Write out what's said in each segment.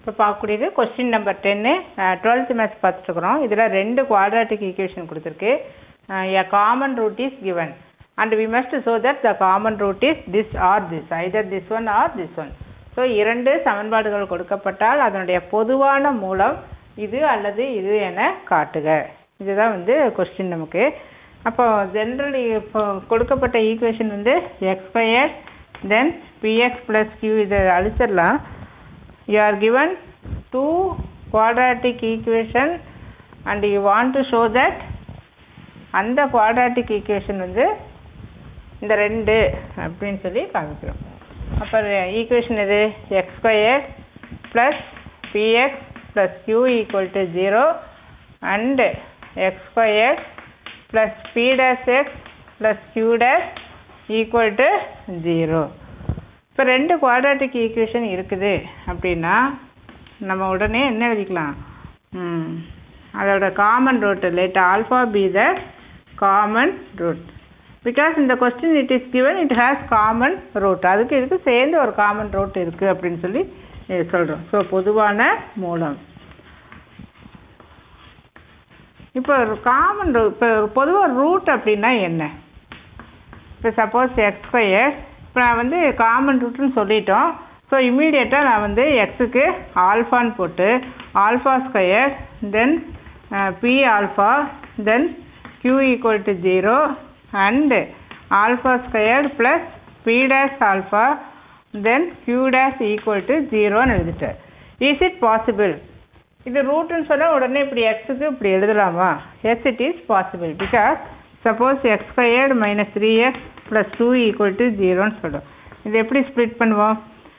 இப்போ பார்க்கக்கூடியது question number டென்னு டுவெல்த் மேத்ஸ் பார்த்துருக்குறோம் இதில் ரெண்டு குவாட்ராட்டிக் ஈக்குவேஷன் கொடுத்துருக்கு a common root is given and we must show that the common root is this or this either this one or this one so இரண்டு சமன்பாடுகள் கொடுக்கப்பட்டால் அதனுடைய பொதுவான மூலம் இது அல்லது இது என காட்டுக இதுதான் வந்து கொஸ்டின் நமக்கு அப்போ ஜென்ரலி இப்போ கொடுக்கப்பட்ட ஈக்குவேஷன் வந்து x square then b x plus q இதை அழிச்சிடலாம் you are given two quadratic equation and you want to show that அந்த quadratic equation வந்து இந்த ரெண்டு அப்படின்னு சொல்லி காமிக்கிறோம் அப்போ ஈக்குவேஷன் இது x square plus b x plus q equal to zero and x square plus b dash x plus q dash equal to zero இப்போ ரெண்டு குவாட்ராட்டிக் ஈக்குவேஷன் இருக்குது அப்படின்னா நம்ம உடனே என்ன எழுதிக்கலாம் ம், அதோட common root let alpha be the common root because இந்த question it is given it has common root அதுக்கு இதுக்கு சேர்ந்து ஒரு காமன் ரூட் இருக்குது அப்படின்னு சொல்லி சொல்கிறோம் ஸோ பொதுவான மூலம் இப்போ ஒரு காமன் ரூ இப்போ பொதுவாக ரூட் அப்படின்னா என்ன இப்போ சப்போஸ் எக்ஸ் ஸ்கொயர் இப்போ நான் வந்து காமன் ரூட்னு சொல்லிட்டோம் ஸோ இம்மீடியட்டாக நான் வந்து எக்ஸுக்கு ஆல்ஃபான்னு போட்டு alpha square then b alpha then q equal to zero and alpha square plus b dash alpha then q dash equal to ஜீரோன்னு எழுதிட்டேன் இஸ் இட் பாசிபிள் இது ரூட்டுன்னு சொன்னால் உடனே இப்படி எக்ஸுக்கு இப்படி எழுதலாமா yes it is possible because suppose x squared minus three x plus two equal to ஜீரோன்னு சொல்கிறோம் இது எப்படி ஸ்ப்ளிட் பண்ணுவோம்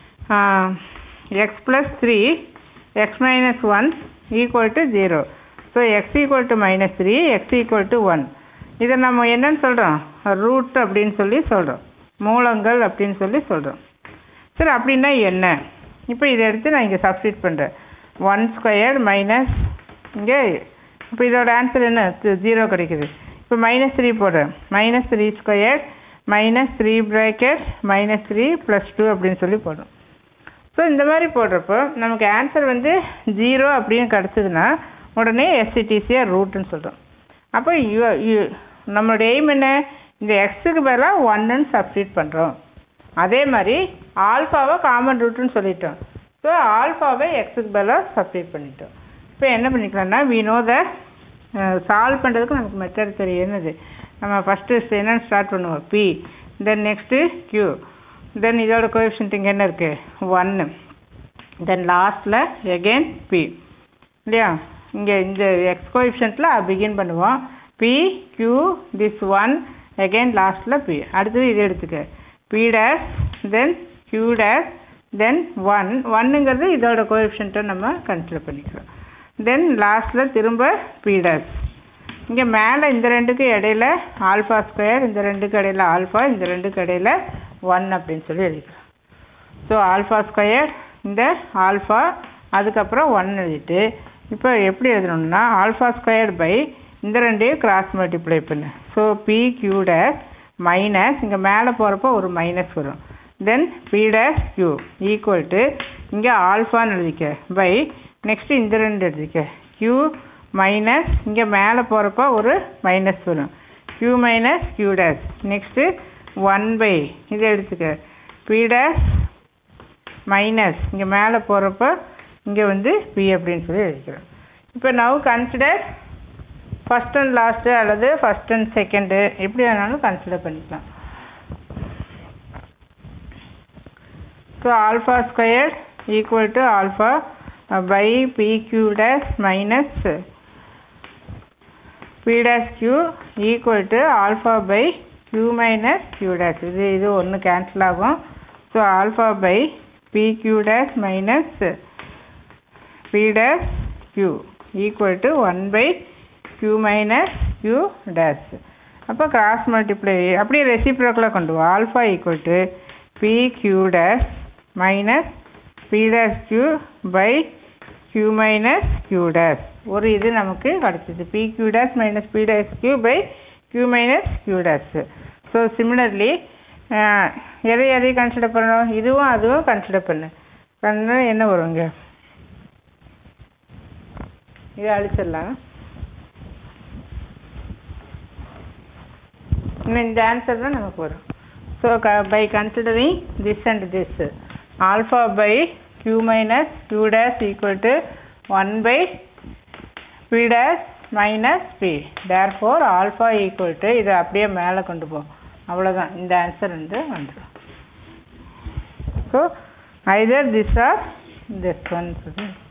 x plus three x minus one equal to zero so x equal to minus three x equal to one இதை நம்ம என்னன்னு சொல்கிறோம் root அப்படின்னு சொல்லி சொல்கிறோம் மூலங்கள் அப்படின்னு சொல்லி சொல்கிறோம் சரி அப்படின்னா என்ன இப்போ இதை எடுத்து நான் இங்கே சப்ஸ்டிட் பண்ணுறேன் ஒன் ஸ்கொயர் மைனஸ் இங்கே இப்போ இதோட ஆன்சர் என்ன ஜீரோ கிடைக்குது இப்போ மைனஸ் த்ரீ போடுறேன் minus three square minus three bracket minus three plus two அப்படின்னு சொல்லி போடுறோம் ஸோ இந்த மாதிரி போடுறப்போ நமக்கு ஆன்சர் வந்து ஜீரோ அப்படின்னு கிடச்சிதுன்னா உடனே எஸ்சிடிசியாக ரூட்டுன்னு சொல்கிறோம் அப்போ யூ யூ நம்மளுடைய எய்ம் என்ன இந்த எக்ஸுக்கு பதிலாக ஒன்னுன்னு சப்ஸ்டியூட் பண்ணுறோம் அதே மாதிரி ஆல்ஃபாவை காமன் ரூட்டுன்னு சொல்லிட்டோம் ஸோ ஆல்ஃபாவை எக்ஸுக்கு பதிலாக சப்ஸ்டியூட் பண்ணிட்டோம் இப்போ என்ன பண்ணிக்கலாம்னா வி நோ த சால்வ் பண்ணுறதுக்கு நமக்கு மெத்தட் தெரியும் என்னது நம்ம ஃபஸ்ட்டு என்னன்னு ஸ்டார்ட் பண்ணுவோம் b then next q then இதோட கோஎஃபிஷியன்ட் இங்கே என்ன இருக்குது ஒன்று தென் லாஸ்ட்டில் எகெயின் பி இல்லையா இங்கே இந்த எக்ஸ் கோஎஃபிஷியன்ட்டில் பிகின் பண்ணுவோம் b q this one again லாஸ்ட்டில் பி அடுத்தது இது எடுத்துக்க b dash then q dash then one ஒன்னுங்கிறது இதோட கோஎஃபிஷியன்ட்டை நம்ம கன்சிடர் பண்ணிக்கிறோம் தென் லாஸ்ட்டில் திரும்ப பி டேஷ் இங்கே மேலே இந்த ரெண்டுக்கு இடையில ஆல்ஃபா ஸ்கொயர் இந்த ரெண்டுக்கு இடையில ஆல்ஃபா இந்த ரெண்டுக்கு இடையில ஒன் அப்படின்னு சொல்லி எழுதிக்கலாம் ஸோ ஆல்ஃபா ஸ்கொயர் இந்த ஆல்ஃபா அதுக்கப்புறம் ஒன் எழுதிட்டு இப்போ எப்படி எழுதணும்னா ஆல்ஃபா ஸ்கொயர் பை இந்த ரெண்டையும் கிராஸ் மல்டிப்ளை பண்ணு so b q dash minus இங்கே மேலே போகிறப்போ ஒரு மைனஸ் வரும் then b dash q equal to இங்கே ஆல்ஃபான்னு எழுதிக்க பை நெக்ஸ்ட்டு இந்த ரெண்டு எழுதிக்க கியூ மைனஸ் இங்கே மேலே போகிறப்போ ஒரு மைனஸ் வரும் q minus q dash next one by இதை எடுத்துக்க பி டேஷ் மைனஸ் இங்கே மேலே போகிறப்ப இங்கே வந்து பி அப்படின்னு சொல்லி எழுதிக்கிறோம் இப்போ now consider first and last அல்லது ஃபஸ்ட் அண்ட் செகண்டு எப்படி வேணாலும் கன்சிடர் பண்ணிக்கலாம் so alpha square equal to alpha by b q dash minus b dash q equal to alpha by q minus q dash இது இது ஒன்று cancel ஆகும் so alpha by b q dash minus b dash q equal to one by q minus q dash அப்போ cross multiply அப்படியே ரெசிப்ரோக்கில் கொண்டு வா alpha equal to b q dash minus b dash q by q minus q dash ஒரு இது நமக்கு கிடச்சிது b q dash minus b dash q by q minus q dash so similarly எதை எதை கன்சிடர் பண்ணணும் இதுவும் அதுவும் கன்சிடர் பண்ணு பண்ணால் என்ன வரும் இங்கே இதை அழிச்சிடலாம் இன்னும் இந்த ஆன்சர் தான் நமக்கு வரும் ஸோ க by considering this and this alpha by q minus q dash equal to one by b dash minus b therefore alpha equal to இதை அப்படியே மேலே கொண்டு போ அவ்வளோதான் இந்த ஆன்சர் வந்து வந்துடும் so either this or this one